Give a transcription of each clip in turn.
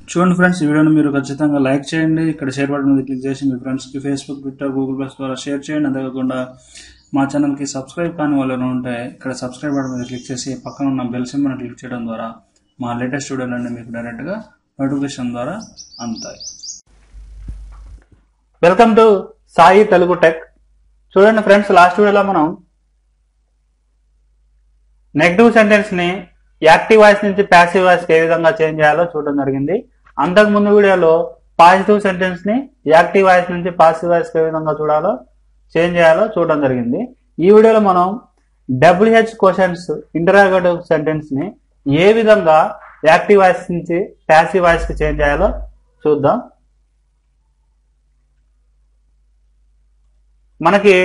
చూడండి ఫ్రెండ్స్ ఈ వీడియోని మీరు ఖచ్చితంగా లైక్ చేయండి ఇక్కడ షేర్ బటన్ మీద క్లిక్ చేసి మీ ఫ్రెండ్స్కి ఫేస్బుక్ ట్విట్టర్ గూగుల్ ప్లస్ ద్వారా షేర్ చేయండి అంతేకాకుండా మా ఛానల్కి సబ్స్క్రైబ్ కాని వాళ్ళు ఎవరైనా ఉంటే ఇక్కడ సబ్స్క్రైబ్ బటన్ మీద క్లిక్ చేసి పక్కన ఉన్న బెల్ సింబల్ క్లిక్ చేయడం ద్వారా మా లేటెస్ట్ వీడియోలన్నీ మీకు డైరెక్ట్గా నోటిఫికేషన్ ద్వారా అందుతాయి welcome to Sai Telugu tech చూడండి ఫ్రెండ్స్ లాస్ట్ వీడియోలో మనం నెగిటివ్ సెంటెన్స్ ని యాక్టివ్ వాయిస్ నుంచి ప్యాసివ్ వాయిస్ ఏ విధంగా చేంజ్ చేయాలో చూడడం జరిగింది అంతకు ముందు వీడియోలో పాజిటివ్ సెంటెన్స్ ని యాక్టివ్ వాయిస్ నుంచి పాసివ్ వాయిస్ ఏ విధంగా చూడాలో చేంజ్ చేయాలో చూడడం జరిగింది ఈ వీడియోలో మనం డబ్ల్యూహెచ్ క్వశ్చన్స్ ఇంటరాగేటివ్ సెంటెన్స్ ని ఏ విధంగా యాక్టివ్ వాయిస్ నుంచి ప్యాసివ్ వాయిస్ కి చేంజ్ చేయాలో చూద్దాం మనకి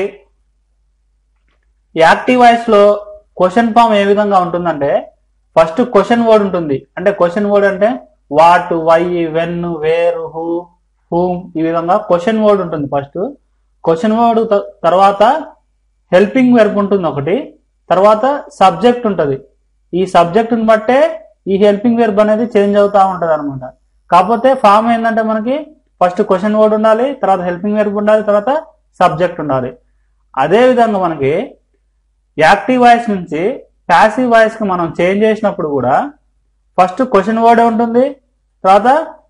యాక్టివ్ వాయిస్ లో క్వశ్చన్ ఫామ్ ఏ విధంగా ఉంటుందంటే ఫస్ట్ క్వశ్చన్ వర్డ్ ఉంటుంది అంటే క్వశ్చన్ వర్డ్ అంటే what why when where who whom ఈ విధంగా క్వశ్చన్ వర్డ్ ఉంటుంది ఫస్ట్ క్వశ్చన్ వర్డ్ తర్వాత హెల్పింగ్ వెర్బ్ ఉంటుంది ఒకటి తర్వాత సబ్జెక్ట్ ఉంటుంది ఈ సబ్జెక్ట్ని బట్టే ఈ హెల్పింగ్ వెర్బ్ అనేది చేంజ్ అవుతా ఉంటది అనమాట కాకపోతే ఫామ్ ఏంటంటే మనకి ఫస్ట్ క్వశ్చన్ వర్డ్ ఉండాలి తర్వాత హెల్పింగ్ వెర్బ్ ఉండాలి తర్వాత సబ్జెక్ట్ ఉండాలి అదే విధంగా మనకి యాక్టివ్ వాయిస్ నుంచి ప్యాసివ్ వాయిస్ కి మనం చేంజ్ చేసినప్పుడు కూడా ఫస్ట్ క్వశ్చన్ వర్డ్ ఉంటుంది తర్వాత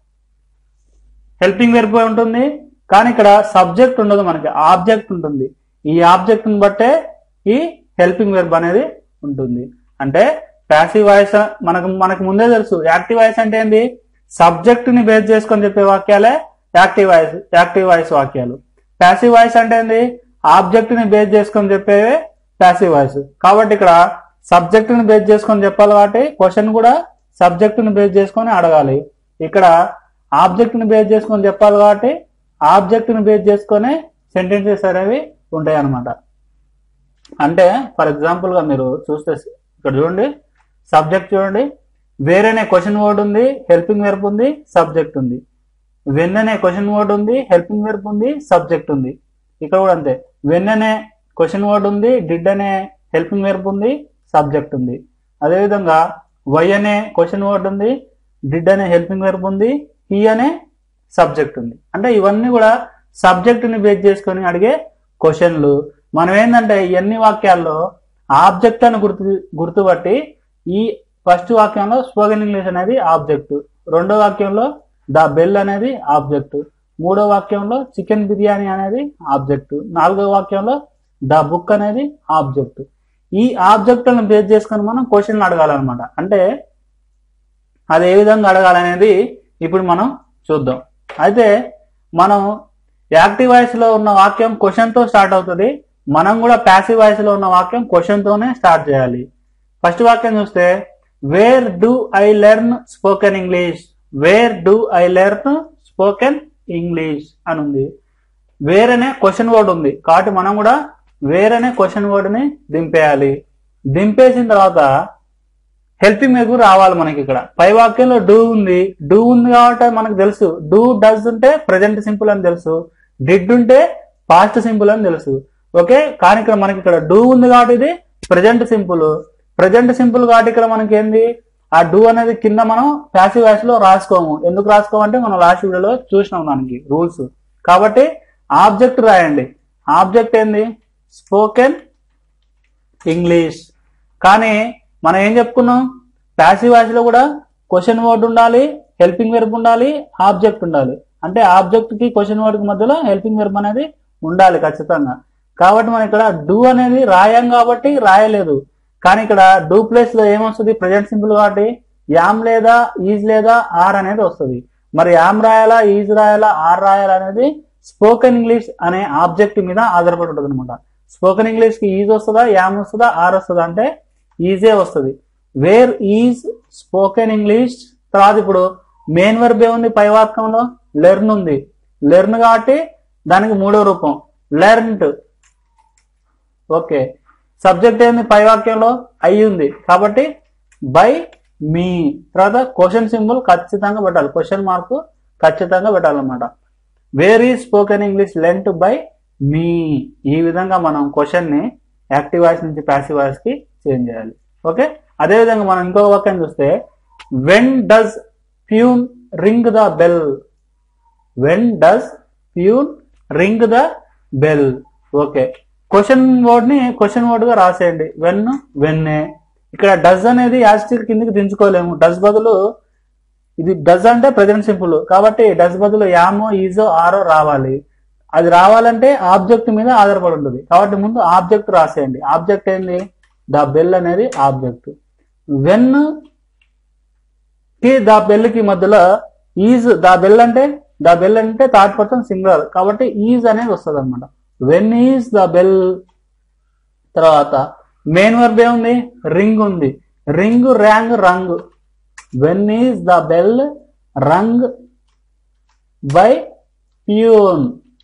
హెల్పింగ్ వెర్బ్ ఉంటుంది కానీ ఇక్కడ సబ్జెక్ట్ ఉండదు మనకి ఆబ్జెక్ట్ ఉంటుంది ఈ ఆబ్జెక్ట్ ని బట్టే ఈ హెల్పింగ్ వెర్బ్ అనేది ఉంటుంది అంటే ప్యాసివ్ వాయిస్ మనకు మనకు ముందే తెలుసు యాక్టివ్ వాయిస్ అంటే ఏంది సబ్జెక్ట్ ని బేస్ చేసుకొని చెప్పే వాక్యాలే యాక్టివ్ వాయిస్ యాక్టివ్ వాయిస్ వాక్యాలు ప్యాసివ్ వాయిస్ అంటే ఏంది ఆబ్జెక్ట్ ని బేస్ చేసుకొని చెప్పేవే ప్యాసివ్ వాయిస్ కాబట్టి ఇక్కడ సబ్జెక్ట్ ని బేస్ చేసుకొని చెప్పాలి కాబట్టి క్వశ్చన్ కూడా సబ్జెక్ట్ ని బేస్ చేసుకొని అడగాలి ఇక్కడ ఆబ్జెక్ట్ ని బేస్ చేసుకొని చెప్పాలి కాబట్టి ఆబ్జెక్ట్ ని బేస్ చేసుకొని సెంటెన్సెస్ అనేవి ఉంటాయి అన్నమాట అంటే ఫర్ ఎగ్జాంపుల్ గా మీరు చూస్తే ఇక్కడ చూడండి సబ్జెక్ట్ చూడండి వేరేనే క్వశ్చన్ వర్డ్ ఉంది హెల్పింగ్ వెర్బ్ ఉంది సబ్జెక్ట్ ఉంది వెన్ అనే క్వశ్చన్ వర్డ్ ఉంది హెల్పింగ్ వెర్బ్ ఉంది సబ్జెక్ట్ ఉంది ఇక్కడ కూడా అంతే వెన్ అనే క్వశ్చన్ వర్డ్ ఉంది డిడ్ అనే హెల్పింగ్ వెర్బ్ ఉంది సబ్జెక్ట్ ఉంది అదేవిధంగా వై అనే క్వశ్చన్ వర్డ్ ఉంది డిడ్ అనే హెల్పింగ్ వెర్బ్ ఉంది హీ అనే సబ్జెక్ట్ ఉంది అంటే ఇవన్నీ కూడా సబ్జెక్ట్ ని బేస్ చేసుకొని అడిగే క్వశ్చన్లు మనం ఏంటంటే ఇవన్నీ వాక్యాల్లో ఆబ్జెక్ట్ అని గుర్తు గుర్తుపట్టి ఈ ఫస్ట్ వాక్యంలో స్పోకెన్ ఇంగ్లీష్ అనేది ఆబ్జెక్ట్ రెండో వాక్యంలో ద బెల్ అనేది ఆబ్జెక్ట్ మూడో వాక్యంలో చికెన్ బిర్యానీ అనేది ఆబ్జెక్ట్ నాలుగో వాక్యంలో ద బుక్ అనేది ఆబ్జెక్ట్ ఈ ఆబ్జెక్టులను బేస్ చేసుకొని మనం క్వశ్చన్లు అడగాలన్నమాట అంటే అది ఏ విధంగా అడగాలనేది ఇప్పుడు మనం చూద్దాం అయితే మనం యాక్టివ్ వాయిస్ లో ఉన్న వాక్యం క్వశ్చన్ తో స్టార్ట్ అవుతుంది మనం కూడా ప్యాసివ్ వాయిస్ లో ఉన్న వాక్యం క్వశ్చన్ తోనే స్టార్ట్ చేయాలి ఫస్ట్ వాక్యం చూస్తే where do I learn spoken English where do I learn spoken English అని ఉంది వేర్ అనే క్వశ్చన్ వర్డ్ ఉంది కాబట్టి మనం కూడా వేర్ అనే క్వశ్చన్ వర్డ్ ని దింపేయాలి దింపేసిన తర్వాత హెల్పింగ్ మెగు రావాలి మనకి ఇక్కడ పై వాక్యంలో డూ ఉంది డూ ఉంది కాబట్టి మనకు తెలుసు డూ డస్ ఉంటే ప్రజెంట్ సింపుల్ అని తెలుసు డిడ్ ఉంటే పాస్ట్ సింపుల్ అని తెలుసు ఓకే కానీ ఇక్కడ మనకి ఇక్కడ డూ ఉంది కాబట్టి ఇది ప్రజెంట్ సింపుల్ ప్రజెంట్ సింపుల్ కాబట్టి ఇక్కడ మనకి ఏంది ఆ డూ అనేది కింద మనం ప్యాసివ్ వాయిస్ లో రాసుకోము ఎందుకు రాసుకోమంటే మనం లాస్ట్ వీడియోలో చూసినాం దానికి రూల్స్ కాబట్టి ఆబ్జెక్ట్ రాయండి ఆబ్జెక్ట్ ఏంది స్పోకెన్ ఇంగ్లీష్ కానీ మనం ఏం చెప్పుకున్నాం ప్యాసివ్ వాయిస్ లో కూడా క్వశ్చన్ వర్డ్ ఉండాలి హెల్పింగ్ వెర్బ్ ఉండాలి ఆబ్జెక్ట్ ఉండాలి అంటే ఆబ్జెక్ట్ కి క్వశ్చన్ వర్డ్ కి మధ్యలో హెల్పింగ్ వెర్బ్ అనేది ఉండాలి ఖచ్చితంగా కాబట్టి మనం ఇక్కడ డూ అనేది రాయం కాబట్టి రాయలేదు కానీ ఇక్కడ డూ ప్లేస్ లో ఏమొస్తుంది ప్రజెంట్ సింపుల్ కాబట్టి యామ్ లేదా ఈజ్ లేదా ఆర్ అనేది వస్తుంది మరి యామ్ రాయాలా ఈజ్ రాయాలా ఆర్ రాయాలా అనేది స్పోకెన్ ఇంగ్లీష్ అనే ఆబ్జెక్ట్ మీద ఆధారపడి ఉంటుంది అనమాట స్పోకెన్ ఇంగ్లీష్ కి ఈజ్ వస్తుందా యామ్ వస్తుందా ఆర్ వస్తుందా అంటే ఈజే వస్తుంది వేర్ ఈజ్ స్పోకెన్ ఇంగ్లీష్ తర్వాత ఇప్పుడు మెయిన్ వర్బ్ ఏముంది పై వాక్యంలో లెర్న్ ఉంది లెర్న్ కాబట్టి దానికి మూడో రూపం లెర్న్డ్ ఓకే సబ్జెక్ట్ ఏంది పై వాక్యంలో అయి ఉంది కాబట్టి బై మీ తర్వాత క్వశ్చన్ సింబల్ ఖచ్చితంగా పెట్టాలి క్వశ్చన్ మార్క్ ఖచ్చితంగా పెట్టాలన్నమాట వేర్ ఈ spoken English learnt by me ఈ విధంగా మనం క్వశ్చన్ ని యాక్టివ్ వాయిస్ నుంచి ప్యాసివ్ వాయిస్ కి చేంజ్ చేయాలి ఓకే అదే విధంగా మనం ఇంకో వాక్యం చూస్తే when does peon ring the bell when does peon ring the bell okay question word ని క్వశ్చన్ వర్డ్ గా రాసేయండి వెన్ వెన్నే ఇక్కడ డస్ అనేది యాస్టిక్ కిందకి దించుకోలేము డస్ బదులు ఇది డస్ అంటే ప్రజెంట్ సింపుల్ కాబట్టి డస్ బదులు యామో ఈజో ఆరో రావాలి అది రావాలంటే ఆబ్జెక్ట్ మీద ఆధారపడి ఉంటుంది కాబట్టి ముందు ఆబ్జెక్ట్ రాసేయండి ఆబ్జెక్ట్ ఏంది ద బెల్ అనేది ఆబ్జెక్ట్ వెన్ కి ద బెల్ కి మధ్యలో ఈజ్ ద బెల్ అంటే ద బెల్ అంటే థర్డ్ పర్సన్ సింగులర్ కాబట్టి ఈజ్ అనేది వస్తుంది అనమాట వెన్ ఈజ్ ద బెల్ తర్వాత మెయిన్ వర్బ్ ఏముంది రింగ్ ఉంది ring rang rung when is the bell rung by peon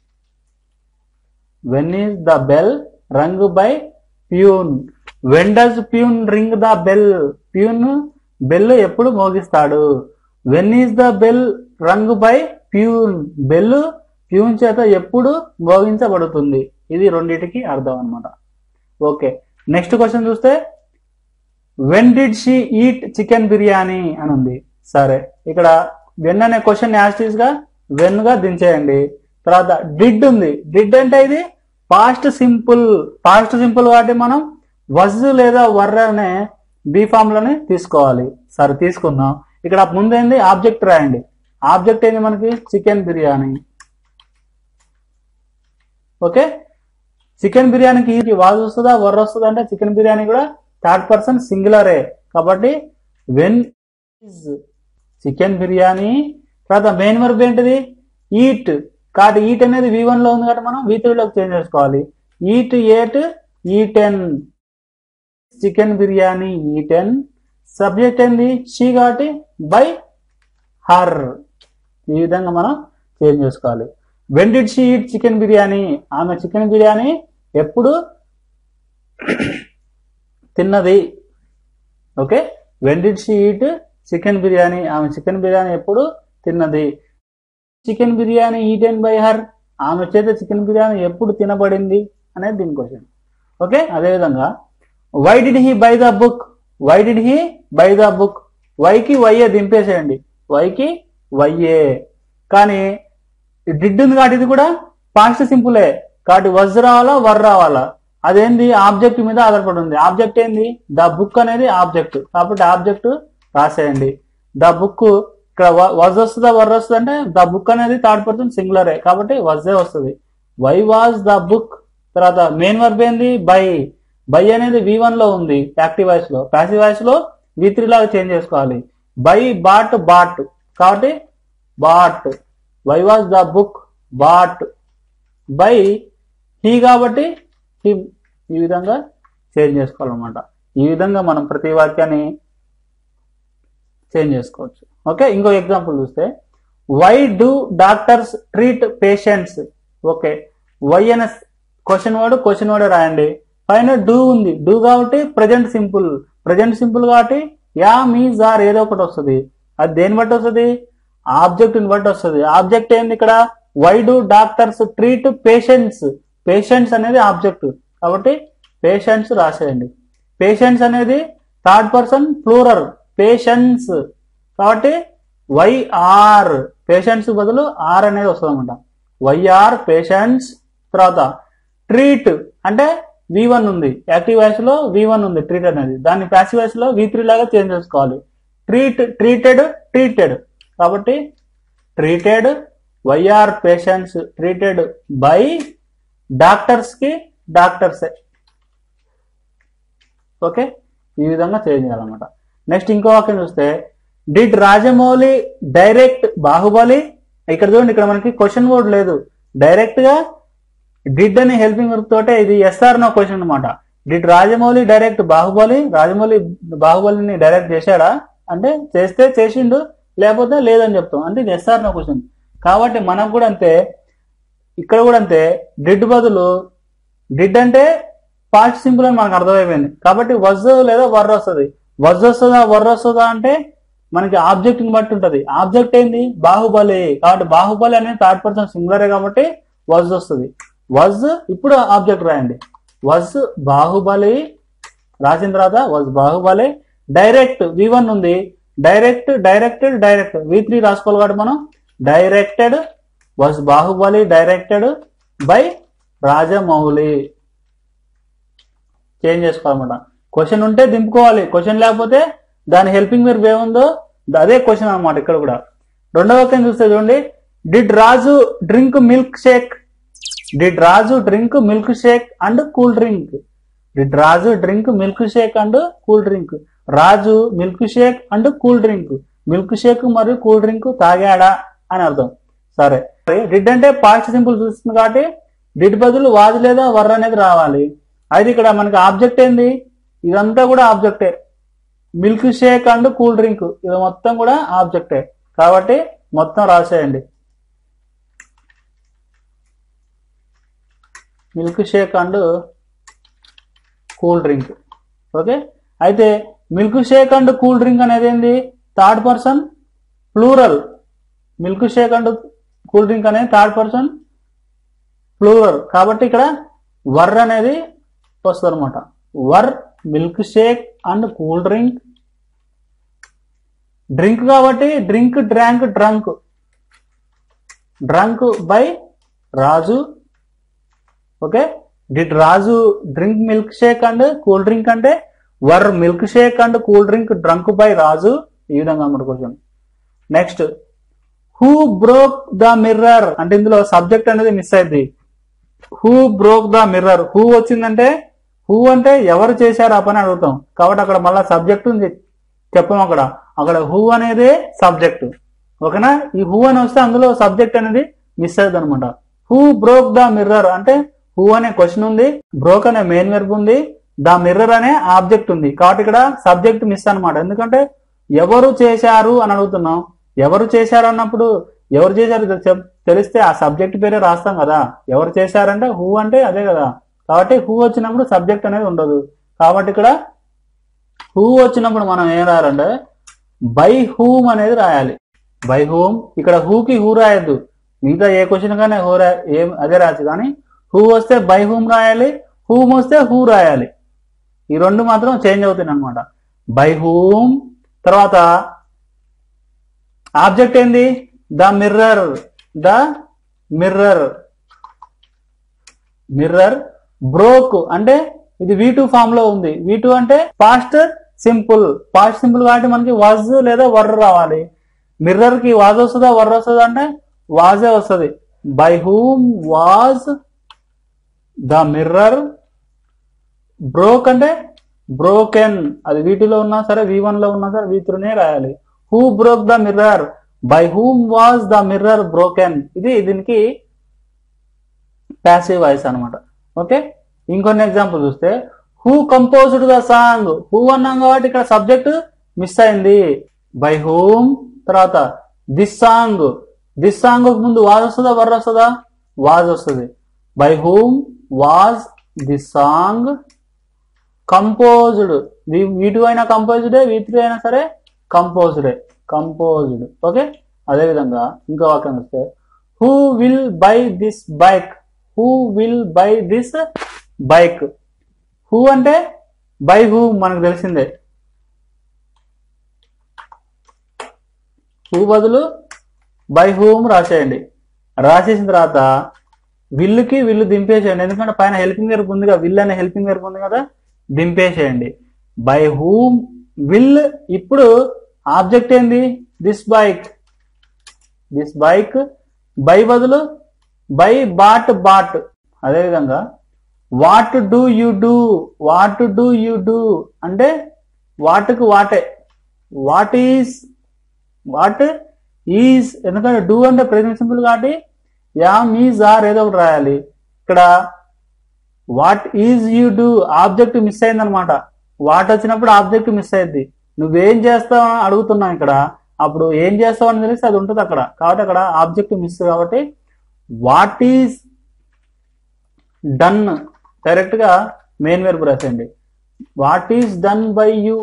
when is the bell rung by peon when does peon ring the bell peon bell ఎప్పుడు మోగిస్తాడు when is the bell rung by peon bell peon చేత ఎప్పుడు మోగించబడుతుంది ఇది రెండింటికి అర్థం అన్నమాట okay next question చూస్తే when did she eat chicken biryani అని ఉంది సరే ఇక్కడ వెన్ అనే క్వశ్చన్ యాస్టీస్ గా వెన్ గా దించేయండి తర్వాత డిడ్ ఉంది డిడ్ అంటే ఇది పాస్ట్ సింపుల్ పాస్ట్ సింపుల్ కాబట్టి మనం వజ్ లేదా వర్ర అనే బీ ఫామ్ లోనే తీసుకోవాలి సరే తీసుకుందాం ఇక్కడ ముందేంది ఆబ్జెక్ట్ రాయండి ఆబ్జెక్ట్ ఏంది మనకి చికెన్ బిర్యానీ ఓకే చికెన్ బిర్యానీకి ఇది వాజ్ వస్తుందా వర్ర వస్తుందా అంటే చికెన్ బిర్యానీ కూడా థర్డ్ పర్సన్ సింగులరే కాబట్టి వెన్ ఈజ్ చికెన్ బిర్యానీ తర్వాత మెయిన్ వర్బ్ ఏంటిది ఈట్ కాబట్టి ఈట్ అనేది వి వన్ లో ఉంది కాబట్టి మనం వి లోకి చేంజ్ చేసుకోవాలి eat ate eaten chicken biryani eaten subject ఏంది షీ కాబట్టి బై హర్ ఈ విధంగా మనం చేంజ్ చేసుకోవాలి when did she eat chicken biryani ఆమె చికెన్ బిర్యానీ ఎప్పుడు తిన్నది okay when did she eat chicken biryani ఆమె చికెన్ బిర్యానీ ఎప్పుడు తిన్నది chicken biryani eaten by her ఆమె చేత చికెన్ బిర్యానీ ఎప్పుడు తినబడింది అనేది దీని క్వశ్చన్ ఓకే అదేవిధంగా why did he buy the book why did he buy the book వైకి వైఏ దింపేసేయండి వైకి వైఏ కానీ డిడ్ ఉంది కాబట్టి ఇది కూడా పాస్ట్ సింపులే కాబట్టి వజ్ రావాలా వర్ రావాలా అదేంది ఆబ్జెక్ట్ మీద ఆధారపడి ఉంది ఆబ్జెక్ట్ ఏంది ద బుక్ అనేది ఆబ్జెక్ట్ కాబట్టి ఆబ్జెక్ట్ రాసేయండి ద బుక్ ఇక్కడ వజ్ వస్తుందా వర్ వస్తుంది అంటే ద బుక్ అనేది థర్డ్ పర్సన్ సింగులరే కాబట్టి వజే వస్తుంది వై వాజ్ ద బుక్ తర్వాత మెయిన్ వర్బ్ ఏంది బై బై అనేది వి వన్ లో ఉంది యాక్టివ్ వాయిస్ లో ప్యాసివ్ వాయిస్ లో వి త్రీ లాగా చేంజ్ చేసుకోవాలి బై బాట్ బాట్ కాబట్టి bought why was the book bought by he కాబట్టి హీ ఈ విధంగా చేంజ్ చేసుకోవాలన్నమాట ఈ విధంగా మనం ప్రతి వాక్యాన్ని చేంజ్ చేసుకోవచ్చు ఓకే ఇంకో ఎగ్జాంపుల్ చూస్తే why do doctors treat patients okay why అనే క్వశ్చన్ వర్డ్ క్వశ్చన్ వర్డ్ రాయండి పైన డూ ఉంది డూ కాబట్టి ప్రజెంట్ సింపుల్ ప్రజెంట్ సింపుల్ కాబట్టి యా మీజ్ ఆర్ ఏదో ఒకటి వస్తుంది అది దేని బట్టి వస్తుంది ఆబ్జెక్ట్ ని బట్టి వస్తుంది ఆబ్జెక్ట్ ఏంది ఇక్కడ why do doctors treat patients patients అనేది ఆబ్జెక్ట్ కాబట్టి పేషెంట్స్ రాసేయండి పేషెంట్స్ అనేది థర్డ్ పర్సన్ ప్లూరర్ పేషెంట్స్ కాబట్టి వై ఆర్ పేషెంట్స్ బదులు ఆర్ అనేది వస్తుంది అనమాట వైఆర్ పేషెంట్స్ తర్వాత ట్రీట్ అంటే వి వన్ ఉంది యాక్టివ్ వాయిస్ లో వి వన్ ఉంది ట్రీట్ అనేది దాన్ని ప్యాసివ్ వాయిస్ లో వి త్రీ లాగా చేంజ్ చేసుకోవాలి ట్రీట్ ట్రీటెడ్ ట్రీటెడ్ కాబట్టి treated why are patients treated by doctors కి డాక్టర్సే ఓకే ఈ విధంగా చేంజ్ చేయాలన్నమాట నెక్స్ట్ ఇంకో వాక్యం చూస్తే డిడ్ రాజమౌళి డైరెక్ట్ బాహుబలి ఇక్కడ చూడండి ఇక్కడ మనకి క్వశ్చన్ వర్డ్ లేదు డైరెక్ట్ గా డిడ్ అని హెల్పింగ్ వర్క్ తోటే ఇది ఎస్ఆర్ నో క్వశ్చన్ అనమాట డిడ్ రాజమౌళి డైరెక్ట్ బాహుబలి రాజమౌళి బాహుబలిని డైరెక్ట్ చేశాడా అంటే చేస్తే చేసిండు లేకపోతే లేదని చెప్తాం అంటే ఇది ఎస్ఆర్ నో క్వశ్చన్ కాబట్టి మనకు కూడా అంతే ఇక్కడ కూడా అంతే డిడ్ బదులు డిడ్ అంటే పాస్ట్ సింపుల్ అని మనకు అర్థమైపోయింది కాబట్టి వజ్ లేదా వర్ర వస్తుంది వజ్ వస్తుందా వర్ర వస్తుందా అంటే మనకి ఆబ్జెక్ట్ ని బట్టి ఉంటది ఆబ్జెక్ట్ ఏంది బాహుబలి కాబట్టి బాహుబలి అనేది థర్డ్ పర్సన్ సింగులరే కాబట్టి వజ్ వస్తుంది వజ్ ఇప్పుడు ఆబ్జెక్ట్ రాయండి వజ్ బాహుబలి రాసిన తర్వాత was Baahubali direct V one ఉంది direct directed direct V three రాసుకోవాలి కాబట్టి మనం directed was Baahubali directed by Rajamouli change చేసుకోవాలన్నమాట క్వశ్చన్ ఉంటే దింపుకోవాలి క్వశ్చన్ లేకపోతే దాని హెల్పింగ్ మీరు ఏముందో అదే క్వశ్చన్ అన్నమాట ఇక్కడ కూడా రెండవ వాక్యం చూస్తే చూడండి did Raju drink milk shake did Raju drink milk shake and cool drink did Raju drink milk shake and cool drink Raju milk shake and cool drink milk shake మరియు కూల్ డ్రింక్ తాగాడా అని అర్థం సరే డిడ్ అంటే పాస్ట్ సింపుల్ చూస్తుంది కాబట్టి డిడ్ బదులు was లేదా వర్ అనేది రావాలి అయితే ఇక్కడ మనకి ఆబ్జెక్ట్ ఏంది ఇదంతా కూడా ఆబ్జెక్టే milk shake and cool drink ఇది మొత్తం కూడా ఆబ్జెక్టే కాబట్టి మొత్తం రాసేయండి milk shake and cool drink okay అయితే milk shake and cool drink అనేది ఏంది third person plural milk shake and cool drink అనేది థర్డ్ పర్సన్ ప్లూరల్ కాబట్టి ఇక్కడ వర్ అనేది వస్తుంది అనమాట were milk shake and cool drink drink కాబట్టి drink drank drunk drunk by Raju okay did Raju drink milk shake and cool drink అంటే were milk shake and cool drink drunk by Raju ఈ విధంగా అన్నమాట question next who broke the mirror అంటే ఇందులో subject అనేది miss అయింది who broke the mirror who వచ్చిందంటే who అంటే ఎవరు చేశారు ఆ పని అడుగుతాం కాబట్టి అక్కడ మళ్ళీ సబ్జెక్ట్ ఉంది చెప్పాం అక్కడ అక్కడ హూ అనేదే సబ్జెక్ట్ ఓకేనా ఈ హూ అని వస్తే అందులో సబ్జెక్ట్ అనేది మిస్ అవుతుంది అనమాట హూ బ్రోక్ ద మిర్రర్ అంటే హూ అనే క్వశ్చన్ ఉంది బ్రోక్ అనే మెయిన్ వెర్బ్ ఉంది ద మిర్రర్ అనే ఆబ్జెక్ట్ ఉంది కాబట్టి ఇక్కడ సబ్జెక్ట్ మిస్ అన్నమాట ఎందుకంటే ఎవరు చేశారు అని అడుగుతున్నాం ఎవరు చేశారు అన్నప్పుడు ఎవరు చేశారు తె- చెప్- తెలిస్తే ఆ సబ్జెక్ట్ పేరే రాస్తాం కదా ఎవరు చేశారంటే హూ అంటే అదే కదా కాబట్టి హూ వచ్చినప్పుడు సబ్జెక్ట్ అనేది ఉండదు కాబట్టి ఇక్కడ హూ వచ్చినప్పుడు మనం ఏం రాయాలంటే బై హూమ్ అనేది రాయాలి బై హూమ్ ఇక్కడ హూకి హూ రాయద్దు మిగతా ఏ క్వశ్చన్ కానీ హూ రా ఏం అదే రాయచ్చు కానీ హూ వస్తే బై హూమ్ రాయాలి హూమ్ వస్తే హూ రాయాలి ఈ రెండు మాత్రం చేంజ్ అవుతుంది అనమాట బై హూమ్ తర్వాత ఆబ్జెక్ట్ ఏంది the mirror the mirror mirror broke అంటే ఇది వి టూ ఫామ్ లో ఉంది వి టూ అంటే పాస్ట్ సింపుల్ పాస్ట్ సింపుల్ కాబట్టి మనకి వాజ్ లేదా వర్ రావాలి మిర్రర్ కి వాజ్ వస్తుందా వర్ వస్తుందా అంటే వాజే వస్తుంది by whom was the mirror broke అంటే బ్రోకెన్ అది వీటిలో ఉన్నా సరే వి వన్ లో ఉన్నా సరే వి త్రీనే రాయాలి who broke the mirror by whom was the mirror broken ఇది దీనికి ప్యాసివ్ వాయిస్ అన్నమాట ఓకే ఇంకొన్ని ఎగ్జాంపుల్ చూస్తే who composed the song who అన్నాం కాబట్టి ఇక్కడ సబ్జెక్ట్ మిస్ అయింది బై హూమ్ తర్వాత దిస్ సాంగ్ దిస్ సాంగ్ ముందు వాజ్ వస్తుందా వర్ వస్తుందా వాజ్ వస్తుంది by whom was the song composed వీటి అయినా కంపోజ్డే వీ త్రీ అయినా సరే కంపోజ్డే కంపోజ్డ్ ఓకే అదే విధంగా ఇంకో వాక్యం వస్తే who will buy this bike who will buy this bike who అంటే బై హూ మనకు తెలిసిందే హూ బదులు బై హూమ్ రాసేయండి రాసేసిన తర్వాత విల్లుకి విల్లు దింపేసేయండి ఎందుకంటే పైన హెల్పింగ్ వెర్బ్ ఉంది కదా విల్ అనే హెల్పింగ్ వెర్బ్ ఉంది కదా దింపేసేయండి బై హూమ్ విల్ ఇప్పుడు ఆబ్జెక్ట్ ఏంది this bike this bike by బదులు బై బాట్ బాట్ అదేవిధంగా what do you do what do you do అంటే వాట్కు వాటే వాట్ ఈస్ వాట్ ఈజ్ ఎందుకంటే డూ అంటే ప్రెజెంట్ సింపుల్ కాబట్టి యామ్ ఈజ్ ఆర్ ఏదో ఒకటి రాయాలి ఇక్కడ what is you do object miss అయిందనమాట వాట్ వచ్చినప్పుడు ఆబ్జెక్ట్ మిస్ అయింది నువ్వేం చేస్తావు అని అడుగుతున్నాం ఇక్కడ అప్పుడు ఏం చేస్తావు అని తెలిసి అది ఉంటుంది అక్కడ కాబట్టి అక్కడ ఆబ్జెక్ట్ మిస్ కాబట్టి వాట్ ఈజ్ డన్ డైరెక్ట్ గా మెయిన్ వెర్బ్ రాసేయండి what is done by you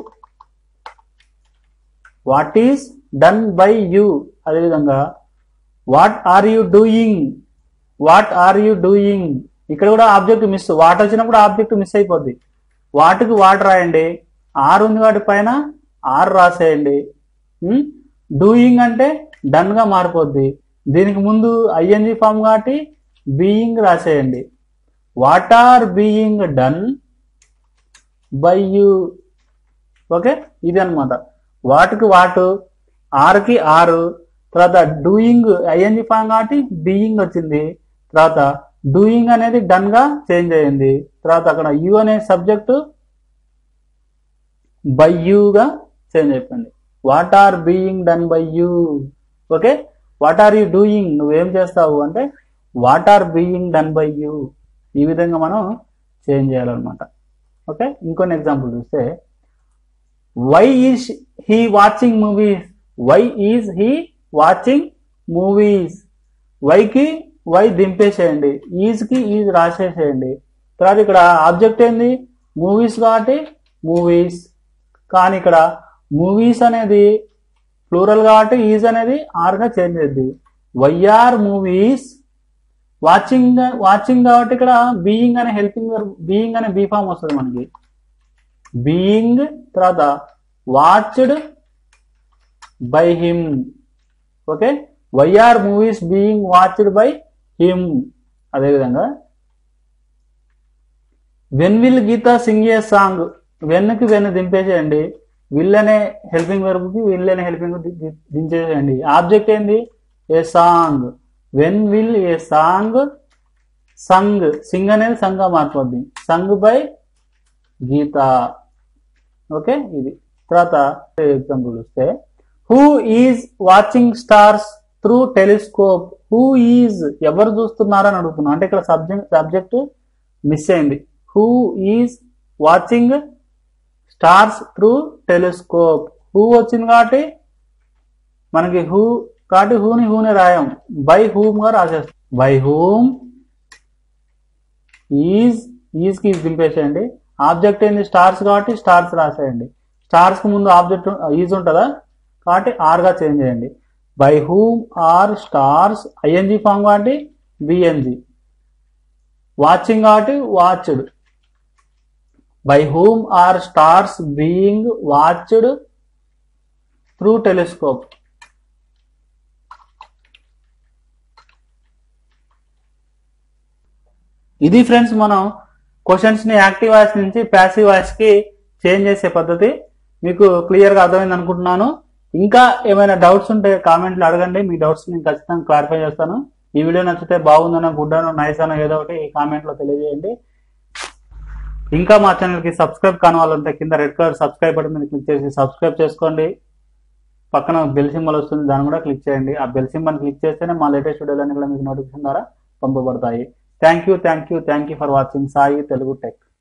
what is done by you అదేవిధంగా what are you doing what are you doing ఇక్కడ కూడా ఆబ్జెక్ట్ మిస్ వాట్ వచ్చినప్పుడు ఆబ్జెక్ట్ మిస్ అయిపోద్ది వాటికి what రాయండి ఆర్ ఉంది వాటి పైన ఆర్ రాసేయండి డూయింగ్ అంటే డన్ గా మారిపోద్ది దీనికి ముందు ఐఎన్జి ఫామ్ కాబట్టి బీయింగ్ రాసేయండి what are being done by you okay ఇది అనమాట వాటికి వాటు ఆర్కి ఆరు తర్వాత డూయింగ్ ఐఎన్జి ఫామ్ కాబట్టి బీయింగ్ వచ్చింది తర్వాత డూయింగ్ అనేది డన్ గా చేంజ్ అయ్యింది తర్వాత అక్కడ యు అనే సబ్జెక్టు బై గా చేంజ్ అయిపోయింది what are being done by you okay what are you doing నువ్వేం చేస్తావు అంటే what are being done by you ఈ విధంగా మనం చేంజ్ చేయాలన్నమాట ఓకే ఇంకొన్ని ఎగ్జాంపుల్ చూస్తే why is he watching movies why is he watching movies వైకి వై దింపేసేయండి ఈజ్కి ఈజ్ రాసేసేయండి తర్వాత ఇక్కడ ఆబ్జెక్ట్ ఏంది మూవీస్ కాబట్టి మూవీస్ కానీ ఇక్కడ మూవీస్ అనేది ప్లూరల్ కాబట్టి ఈజ్ అనేది ఆర్గా చేంజ్ అయింది వైఆర్ మూవీస్ వాచింగ్ వాచింగ్ కాబట్టి ఇక్కడ బీయింగ్ అనే హెల్పింగ్ బీయింగ్ అనే బీ ఫామ్ వస్తుంది మనకి బీయింగ్ తర్వాత watched by him okay why are movies being watched by him అదేవిధంగా when will Gita sing a song వెన్కి వెన్ దింపేసేయండి విల్ అనే హెల్పింగ్ వర్బ్కి విల్ అనే హెల్పింగ్ దించేసేయండి ఆబ్జెక్ట్ ఏంది a song when will a song sung sing అనేది సంగా మారిపోద్ది సంగ్ బై గీత ఓకే ఇది తర్వాత ఎగ్జాంపుల్ చూస్తే who is watching stars through telescope who is ఎవరు చూస్తున్నారని అడుగుతున్నా అంటే ఇక్కడ సబ్జెక్ట్ సబ్జెక్ట్ మిస్ అయింది who is watching stars through telescope who వచ్చింది కాబట్టి మనకి హూ కాబట్టి హూని హూని రాయం బై హూమ్ గా రాసేస్తాం బై హూమ్ ఈజ్ ఈజ్ కి దింపేసేయండి ఆబ్జెక్ట్ ఏంది స్టార్స్ కాబట్టి స్టార్స్ రాసేయండి స్టార్స్ కి ముందు ఆబ్జెక్ట్ ఈజ్ ఉంటుందా కాబట్టి ఆర్ గా చేంజ్ చేయండి by whom are stars ING form కాబట్టి బిఎన్జి వాచింగ్ కాబట్టి watched by whom are stars being watched through telescope ఇది ఫ్రెండ్స్ మనం క్వశ్చన్స్ ని యాక్టివ్ వాయిస్ నుంచి ప్యాసివ్ వాయిస్ కి చేంజ్ చేసే పద్ధతి మీకు క్లియర్ గా అర్థమైంది అనుకుంటున్నాను ఇంకా ఏమైనా డౌట్స్ ఉంటే కామెంట్లు అడగండి మీ డౌట్స్ నేను ఖచ్చితంగా క్లారిఫై చేస్తాను ఈ వీడియో నచ్చితే బాగుందనో గుడ్ అనో నైస్ అనో ఏదో ఒకటి కామెంట్ లో తెలియజేయండి ఇంకా మా ఛానల్ కి సబ్స్క్రైబ్ కాని వాళ్ళంటే కింద రెడ్ కలర్ సబ్స్క్రైబ్ బటన్ మీద క్లిక్ చేసి సబ్స్క్రైబ్ చేసుకోండి పక్కన బెల్ సింబల్ వస్తుంది దాన్ని కూడా క్లిక్ చేయండి ఆ బెల్ సింబల్ క్లిక్ చేస్తేనే మా లేటెస్ట్ వీడియోలన్నీ కూడా మీకు నోటిఫికేషన్ ద్వారా పంపబడతాయి thank you thank you thank you for watching Sai Telugu tech